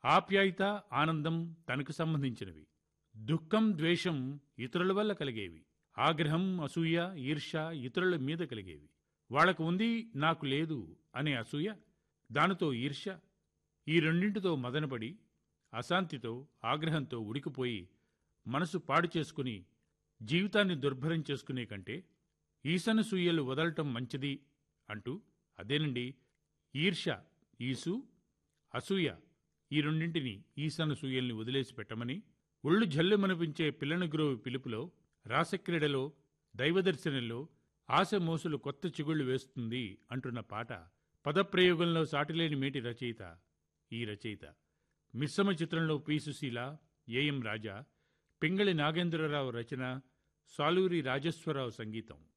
ఆప్యాయత ఆనందం తనకు సంబంధించినవి దుఃఖం ద్వేషం ఇతరుల వల్ల కలిగేవి ఆగ్రహం అసూయ ఈర్ష ఇతరుల మీద కలిగేవి వాళ్లకు ఉంది నాకు లేదు అనే అసూయ దానితో ఈర్ష్య ఈ రెండింటితో మదనపడి అశాంతితో ఆగ్రహంతో ఉడికిపోయి మనసు పాడు చేసుకుని జీవితాన్ని దుర్భరం చేసుకునే కంటే ఈసనసూయలు వదలటం మంచిది అంటూ అదేనండి ఈర్ష్య ఈసు అసూయ ఈ రెండింటిని ఈసనసూయల్ని వదిలేసి పెట్టమని ఒళ్ళు జల్లుమనిపించే పిల్లనగురోవి పిలుపులో రాసక్రీడలో దైవదర్శనంలో ఆశ మోసులు కొత్త చిగుళ్లు వేస్తుంది అంటున్న పాట పదప్రయోగంలో సాటిలేని మేటి రచయిత ఈ రచయిత మిశ్రమ చిత్రంలో పి సుశీల ఏఎం రాజా పింగళి నాగేంద్రరావు రచన సాలూరి రాజేశ్వరరావు సంగీతం